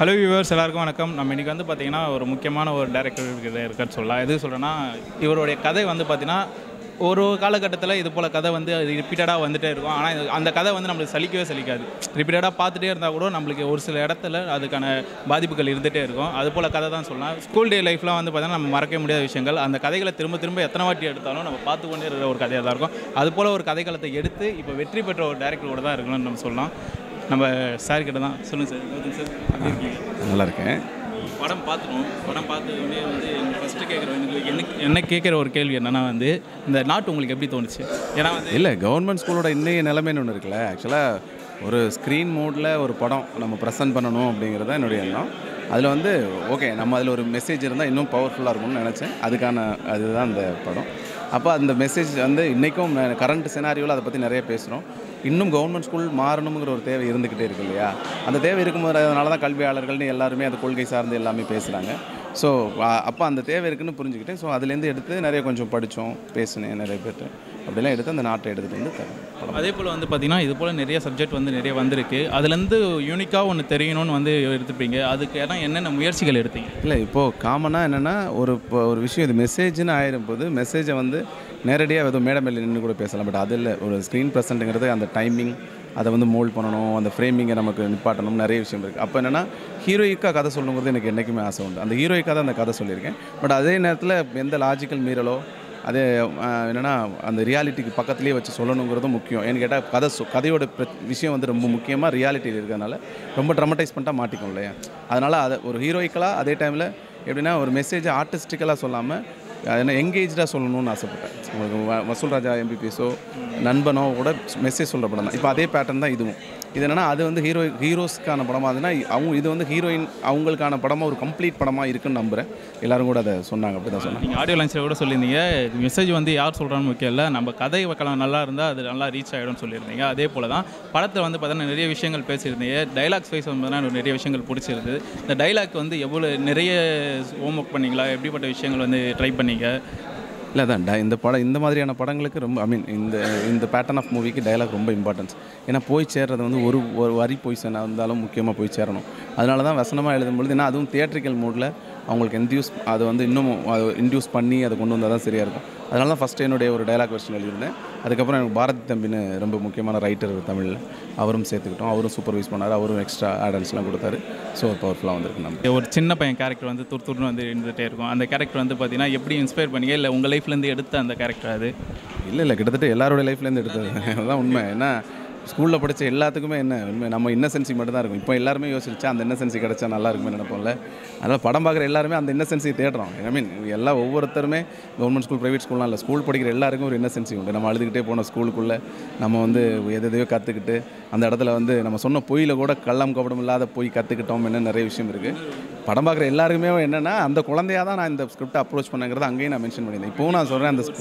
hello viewers எல்லாருக்கும் வணக்கம் நம்ம இன்றைக்கி வந்து பார்த்திங்கன்னா ஒரு முக்கியமான ஒரு டேரக்டர் இருக்கான்னு சொல்லலாம் எது சொல்கிறேன்னா இவருடைய கதை வந்து பார்த்திங்கன்னா ஒரு காலகட்டத்தில் இது போல் கதை வந்து ரிப்பீட்டடாக வந்துட்டே இருக்கும் ஆனால் இது- அந்த கதை வந்து நம்மளுக்கு சலிக்கவே சலிக்காது ரிப்பீட்டடாக பார்த்துட்டே இருந்தால் கூட நம்மளுக்கு ஒரு சில இடத்துல அதுக்கான பாதிப்புகள் இருந்துகிட்டே இருக்கும் அது போல் கதை தான் சொல்லலாம் ஸ்கூல் டே லைஃப்லாம் வந்து பார்த்தீங்கன்னா நம்ம மறக்க முடியாத விஷயங்கள் அந்த கதைகளை திரும்ப திரும்ப எத்தனை வாட்டி எடுத்தாலும் நம்ம பார்த்து கொண்டே இருக்கிற ஒரு கதையாக தான் இருக்கும் அது போல் ஒரு கதைக்களத்தை எடுத்து இப்போ வெற்றி பெற்ற ஒரு டேரக்டரோட தான் இருக்கணும்னு நம்ம சொல்லலாம் நம்ம சார் கிட்ட தான் சொல்லுங்கள் சார் கௌதம் சார் எப்படி இருக்கீங்க நல்லா இருக்கேன் படம் பார்த்துருவோம் படம் பார்த்த உடனே வந்து எனக்கு ஃபஸ்ட்டு கேட்குற எனக்கு எனக்கு என்ன கேட்குற ஒரு கேள்வி என்னன்னா வந்து இந்த நாட்டு உங்களுக்கு எப்படி தோணுச்சு ஏன்னா வந்து இல்லை கவர்மெண்ட் ஸ்கூலோட இன்னைய நிலைமைன்னு ஒன்று இருக்குல்ல ஆக்சுவலாக ஒரு ஸ்க்ரீன் மோடில் ஒரு படம் நம்ம ப்ரெசென்ட் பண்ணணும் அப்படிங்கிறது தான் என்னுடைய எண்ணம் அதில் வந்து ஓகே நம்ம அதில் ஒரு மெசேஜ் இருந்தால் இன்னும் பவர்ஃபுல்லாக இருக்கும்னு நினச்சேன் அதுக்கான அதுதான் அந்த படம் அப்போ அந்த மெசேஜ் வந்து இன்றைக்கும் கரண்ட் சினாரியோவில் அதை பற்றி நிறைய பேசுகிறோம் இன்னும் கவர்மெண்ட் ஸ்கூல் மாறணுங்கிற ஒரு தேவை இருந்துக்கிட்டே இருக்கு இல்லையா அந்த தேவை இருக்கும்போது அதனால தான் கல்வியாளர்கள்னு எல்லாருமே அது கொள்கை சார்ந்து எல்லாமே பேசுகிறாங்க ஸோ அப்போ அந்த தேவை இருக்குன்னு புரிஞ்சுக்கிட்டேன் ஸோ அதுலேருந்து எடுத்து நிறைய கொஞ்சம் படித்தோம் பேசினேன் நிறைய பேர்ட்டு அப்படிலாம் எடுத்து அந்த நாட்டை எடுத்துகிட்டு வந்து தரேன் படம் அதே போல் வந்து பார்த்தீங்கன்னா இது போல் நிறைய சப்ஜெக்ட் வந்து நிறைய வந்திருக்கு அதுலேருந்து யூனிக்காக ஒன்று தெரியணும்னு வந்து எடுத்துப்பீங்க அதுக்கு ஏன்னா என்னென்ன முயற்சிகள் எடுத்தீங்க இல்லை இப்போது காமனாக என்னென்னா ஒரு இப்போ ஒரு விஷயம் இது மெசேஜ்னு ஆயிரும் போது மெசேஜை வந்து நேரடியாக ஏதோ மேடம் மேலே நின்று கூட பேசலாம் பட் அது இல்லை ஒரு ஸ்க்ரீன் ப்ரெசென்ட்டுங்கிறது அந்த டைமிங் அதை வந்து மோல்ட் பண்ணணும் அந்த ஃப்ரேமிங்கை நமக்கு நிப்பாட்டணும் நிறைய விஷயம் இருக்குது அப்போ என்னென்னா ஹீரோயிக்காக கதை சொல்லணுங்கிறது எனக்கு என்றைக்குமே ஆசை உண்டு அந்த ஹீரோயிக்காக தான் அந்த கதை சொல்லியிருக்கேன் பட் அதே நேரத்தில் எந்த லாஜிக்கல் மீறலோ அதே ஆஹ், என்னன்னா அந்த ரியாலிட்டிக்கு பக்கத்துலேயே வச்சு சொல்லணுங்கிறதும் முக்கியம் ஏன்னு கேட்டால் கதை சொ- கதையோட பிர- விஷயம் வந்து ரொம்ப முக்கியமாக ரியாலிட்டியில் இருக்கிறதுனால ரொம்ப ட்ரமடைஸ் பண்ணிட்டா மாட்டிக்கும் இல்லையா அதனால் அதை ஒரு ஹீரோயிக்கலாக அதே டைமில் எப்படின்னா ஒரு மெசேஜை ஆர்டிஸ்டிக்கலாக சொல்லாமல் என்ன எங்கேஜாக சொல்லணும்னு ஆசைப்பட்டேன் உங்களுக்கு வ- வசூல் ராஜா எம்பிபிஎஸோ நண்பனோ கூட மெசேஜ் சொல்கிற படம் தான் இப்போ அதே பேட்டர்ன் தான் இதுவும் இது என்னன்னா அது வந்து ஹீரோ ஹீரோஸ்க்கான படமாக இருந்ததுன்னா அவங்க இது வந்து ஹீரோயின் அவங்களுக்கான படமாக ஒரு கம்ப்ளீட் படமாக இருக்குன்னு நம்புகிறேன் எல்லாரும் கூட அதை சொன்னாங்க அப்படி தான் சொன்னாங்க நீங்கள் ஆடியோ லான்ச்சில் கூட சொல்லியிருந்தீங்க மெசேஜ் வந்து யார் சொல்கிறான்னு முக்கியம் இல்லை நம்ம கதை வைக்கலாம் நல்லா இருந்தால் அது நல்லா ரீச் ஆகிடும்னு சொல்லியிருந்தீங்க அதே போல் தான் படத்தில் வந்து பார்த்தீங்கன்னா நிறைய விஷயங்கள் பேசியிருந்தீங்க டைலாக்ஸ் வைஸ் வந்து பார்த்தீங்கன்னா நிறைய விஷயங்கள் பிடிச்சிருந்தது இந்த டைலாக் வந்து எவ்வளோ நிறைய ஹோம் ஒர்க் பண்ணீங்களா எப்படிப்பட்ட விஷயங்கள் வந்து ட்ரை பண்ணீங்க இல்லை அதான் ட- இந்த படம் இந்த மாதிரியான படங்களுக்கு ரொம்ப ஐ மீன் இந்த இந்த பேட்டர்ன் ஆஃப் மூவிக்கு டயலாக் ரொம்ப இம்பார்ட்டன்ஸ் ஏன்னா போய் சேர்றது வந்து ஒரு ஒரு வரி போய் சேர இருந்தாலும் முக்கியமாக போய் சேரணும் அதனால தான் வசனமாக எழுதும்பொழுது ஏன்னா அதுவும் தியேட்ரிக்கல் மோடில் அவங்களுக்கு எந்தியூஸ் அதை வந்து இன்னும் அது இன்டியூஸ் பண்ணி அதை கொண்டு வந்தால் தான் சரியாக இருக்கும் அதனால தான் ஃபஸ்ட்டு என்னுடைய ஒரு டயலாக் வெர்ஷன் எழுதியிருந்தேன் அதுக்கப்புறம் எனக்கு பாரதி தம்பின்னு ரொம்ப முக்கியமான ரைட்டர் தமிழில் அவரும் சேர்த்துக்கிட்டோம் அவரும் சூப்பர்வைஸ் பண்ணார் அவரும் எக்ஸ்ட்ரா ஆடன்ஸ்லாம் கொடுத்தாரு ஸோ பவர்ஃபுல்லாக வந்திருக்கு நம்ம ஒரு சின்ன பையன் கேரக்டர் வந்து துரு துருன்னு வந்து இருந்துகிட்டே இருக்கும் அந்த கேரக்டர் வந்து பார்த்தீங்கன்னா எப்படி இன்ஸ்பயர் பண்ணீங்க இல்லை உங்கள் லைஃப்லேருந்து எடுத்த அந்த கேரக்டர் அது இல்லை இல்லை கிட்டத்தட்ட எல்லாரோட லைஃப்லேருந்து எடுத்தது அதுதான் உண்மை ஏன்னா ஸ்கூலில் படித்த எல்லாத்துக்குமே என்ன உண்மை நம்ம இன்னசென்சி மட்டும் தான் இருக்கும் இப்போ எல்லாருமே யோசிச்சா அந்த இன்னசென்சி கிடச்சா நல்லா இருக்குமே நினைப்போம்ல அதனால் படம் பார்க்குற எல்லாருமே அந்த இன்னசென்சி தேடுறோம் ஐ மீன் எல்லா ஒவ்வொருத்தருமே கவர்மெண்ட் ஸ்கூல் ப்ரைவேட் ஸ்கூல்லாம் இல்லை ஸ்கூல் படிக்கிற எல்லாருக்கும் ஒரு இன்னசென்சி உண்டு நம்ம அழுதுகிட்டே போன ஸ்கூலுக்குள்ளே நம்ம வந்து எது எதையோ கற்றுக்கிட்டு அந்த இடத்துல வந்து நம்ம சொன்ன பொய்யில் கூட கள்ளம் கபடம் இல்லாத போய் கற்றுக்கிட்டோம் என்ன நிறைய விஷயம் இருக்குது படம் பார்க்குற எல்லாருக்குமே என்னென்னா அந்த குழந்தையாக தான் நான் இந்த ஸ்கிரிப்ட் அப்ரோச் பண்ணங்கிறத அங்கேயும் நான் மென்ஷன் பண்ணியிருந்தேன் இப்போவும் நான் சொல்கிறேன் அந்த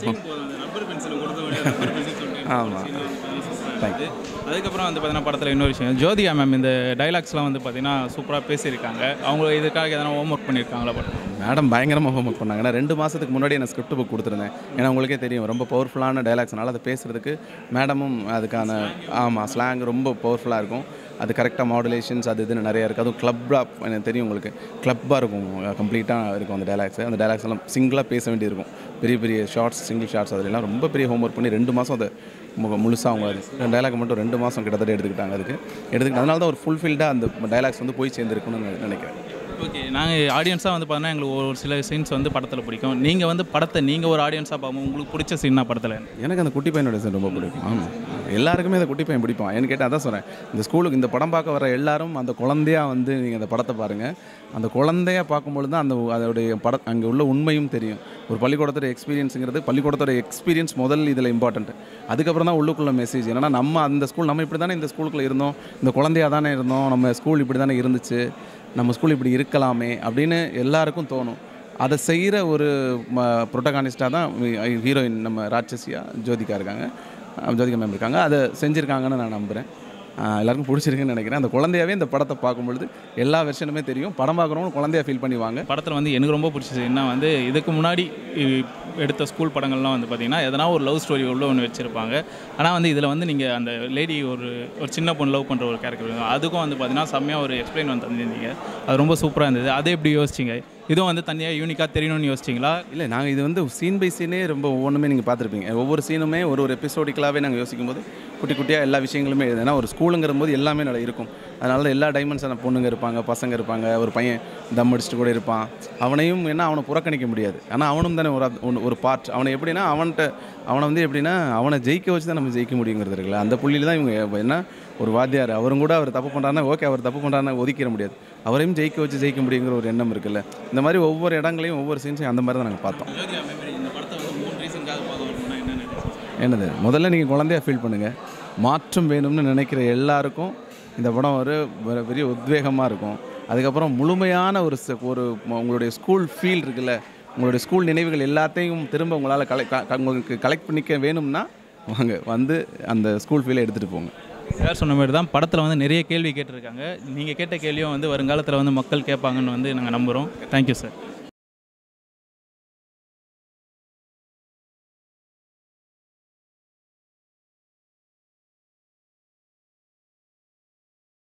ஆமாம் தேங்க்யூ அதுக்கப்புறம் வந்து பார்த்தீங்கன்னா படத்தில் இன்னொரு விஷயம் ஜோதிகா மேம் இந்த டைலாக்ஸ்லாம் வந்து பார்த்தீங்கன்னா சூப்பராக பேசியிருக்காங்க அவங்க இதுக்காக எதனா ஹோம் ஒர்க் பண்ணியிருக்காங்களா படம் மேடம் பயங்கரமாக ஹோம் ஒர்க் பண்ணாங்க ஏன்னா ரெண்டு மாதத்துக்கு முன்னாடி நான் ஸ்கிரிப்ட் புக் கொடுத்துருந்தேன் ஏன்னா உங்களுக்கே தெரியும் ரொம்ப பவர்ஃபுல்லான டைலாக்ஸ்னால அதை பேசுகிறதுக்கு மேடமும் அதுக்கான ஆமாம் ஸ்லாங் ரொம்ப பவர்ஃபுல்லாக இருக்கும் அது கரெக்டாக மாடுலேஷன்ஸ் அது இதுன்னு நிறையா இருக்குது அதுவும் கிளப்பாக எனக்கு தெரியும் உங்களுக்கு கிளப்பாக இருக்கும் கம்ப்ளீட்டாக இருக்கும் அந்த டைலாக்ஸ் அந்த டைலாக்ஸ் எல்லாம் சிங்கிளாக பேச வேண்டியிருக்கும் பெரிய பெரிய ஷார்ட்ஸ் சிங்கிள் ஷார்ட்ஸ் அதெல்லாம் ரொம்ப பெரிய ஹோம் ஒர்க் பண்ணி ரெண்டு மாதம் அதை முழுசாக அவங்க டைலாக் மட்டும் ரெண்டு மாதம் கிட்டத்தட்ட எடுத்துக்கிட்டாங்க அதுக்கு எடுத்துக்கிட்டு அதனால தான் ஒரு ஃபுல்ஃபில்டாக அந்த டைலாக்ஸ் வந்து போய் சேர்ந்துருக்குன்னு நான் நினைக்கிறேன் ஓகே நாங்கள் ஆடியன்ஸாக வந்து பார்த்தீங்கன்னா எங்களுக்கு ஒரு சில சீன்ஸ் வந்து படத்தில் பிடிக்கும் நீங்கள் வந்து படத்தை நீங்கள் ஒரு ஆடியன்ஸாக பார்ப்போம் உங்களுக்கு பிடிச்ச சீனா படத்தில் எனக்கு அந்த குட்டி பையனோட சீன் ரொம்ப பிடிக்கும் ஆமாம் எல்லாருக்குமே அந்த குட்டி பையன் பிடிப்பான் ஏன்னு கேட்டால் அதான் சொல்கிறேன் இந்த ஸ்கூலுக்கு இந்த படம் பார்க்க வர எல்லாரும் அந்த குழந்தையா வந்து நீங்கள் அந்த படத்தை பாருங்கள் அந்த குழந்தைய பார்க்கும்பொழுது தான் அந்த அதோடைய பட அங்கே உள்ள உண்மையும் தெரியும் ஒரு பள்ளிக்கூடத்தோட எக்ஸ்பீரியன்ஸுங்கிறது பள்ளிக்கூடத்தோட எக்ஸ்பீரியன்ஸ் முதல் இதில் இம்பார்ட்டன்ட் அதுக்கப்புறம் தான் உள்ளுக்குள்ள மெசேஜ் என்னன்னா நம்ம அந்த ஸ்கூல் நம்ம இப்படி தானே இந்த ஸ்கூலுக்குள்ளே இருந்தோம் இந்த குழந்தையா தானே இருந்தோம் நம்ம ஸ்கூல் இப்படி தானே இருந்துச்சு நம்ம ஸ்கூல் இப்படி இருக்கலாமே அப்படின்னு எல்லாருக்கும் தோணும் அதை செய்கிற ஒரு ப்ரொட்டகானிஸ்டாக தான் ஹீரோயின் நம்ம ராட்சசியா ஜோதிகா இருக்காங்க அஹ் ஜோதிகா மேம் இருக்காங்க அதை செஞ்சுருக்காங்கன்னு நான் நம்புகிறேன் ஆஹ் எல்லாருக்கும் பிடிச்சிருக்குன்னு நினைக்கிறேன் அந்த குழந்தையாவே இந்த படத்தை பார்க்கும்பொழுது எல்லா வெர்ஷனுமே தெரியும் படம் பார்க்குறவங்க குழந்தையா ஃபீல் பண்ணி வாங்க படத்தில் வந்து எனக்கு ரொம்ப பிடிச்சது என்ன வந்து இதுக்கு முன்னாடி இ- எடுத்த ஸ்கூல் படங்கள்லாம் வந்து பார்த்தீங்கன்னா எதனா ஒரு லவ் ஸ்டோரி உள்ள ஒன்று வச்சுருப்பாங்க ஆனால் வந்து இதில் வந்து நீங்கள் அந்த லேடி ஒரு ஒரு சின்ன பொண்ணு லவ் பண்ணுற ஒரு கேரக்டர் அதுக்கும் வந்து பார்த்தீங்கன்னா செம்மையாக ஒரு எக்ஸ்பிளைன் வந்து தந்திருந்தீங்க அது ரொம்ப சூப்பராக இருந்தது அதை எப்படி யோசிச்சிங்க இதுவும் வந்து தனியாக யூனிக்காக தெரியணும்னு யோசிச்சிங்களா இல்லை நாங்கள் இது வந்து சீன் பை சீனே ரொம்ப ஒவ்வொன்றுமே நீங்கள் பார்த்துருப்பீங்க ஒவ்வொரு சீனுமே ஒரு ஒரு எபிசோடிக்கலாகவே நாங்கள் யோசிக்கும் போது குட்டி குட்டியாக எல்லா விஷயங்களுமே எழுது ஏன்னா ஒரு ஸ்கூலுங்கிற போது எல்லாமே நட இருக்கும் அதனால தான் எல்லா டைமென்ஷனான பொண்ணுங்க இருப்பாங்க பசங்க இருப்பாங்க ஒரு பையன் தம் அடிச்சுட்டு கூட இருப்பான் அவனையும் என்ன அவனை புறக்கணிக்க முடியாது ஆனால் அவனும் தானே ஒரு அத்- ஒன்னு- ஒரு பார்ட் அவனை எப்படின்னா அவன்கிட்ட அவனை வந்து எப்படின்னா அவனை ஜெயிக்க வச்சு தான் நம்ம ஜெயிக்க முடியுங்கிறது இருக்குல்ல அந்த புள்ளியில் தான் இவங்க என்ன ஒரு வாத்தியார் அவரும் கூட அவர் தப்பு பண்ணுறாருன்னா ஓகே அவர் தப்பு பண்ணுறாருன்னா ஒதுக்கிட முடியாது அவரையும் ஜெயிக்க வச்சு ஜெயிக்க முடியுங்கிற ஒரு எண்ணம் இருக்குல்ல இந்த மாதிரி ஒவ்வொரு இடங்களையும் ஒவ்வொரு சீன்ஸையும் அந்த மாதிரி தான் நாங்கள் பார்த்தோம் இந்த படத்தை வந்து மூணு ரீசனுக்காக பார்க்கணும்னா என்னென்ன என்னது முதல்ல நீங்கள் குழந்தையா ஃபீல் பண்ணுங்கள் மாற்றம் வேணும்னு நினைக்கிற எல்லாருக்கும் இந்த படம் ஒரு ஒரு பெரிய உத்வேகமாக இருக்கும் அதுக்கப்புறம் முழுமையான ஒரு ச- ஒரு ம- உங்களுடைய ஸ்கூல் ஃபீல் இருக்குல்ல உங்களுடைய ஸ்கூல் நினைவுகள் எல்லாத்தையும் திரும்ப உங்களால் கலை க- க- உங்களுக்கு கலெக்ட் பண்ணிக்க வேணும்னா வாங்க வந்து அந்த ஸ்கூல் ஃபீலை எடுத்துகிட்டு போங்க சார் சொன்ன மாதிரி தான் படத்தில் வந்து நிறைய கேள்வி கேட்டிருக்காங்க நீங்கள் கேட்ட கேள்வியும் வந்து வருங்காலத்தில் வந்து மக்கள் கேட்பாங்கன்னு வந்து நாங்கள் நம்புகிறோம் தேங்க்யூ சார்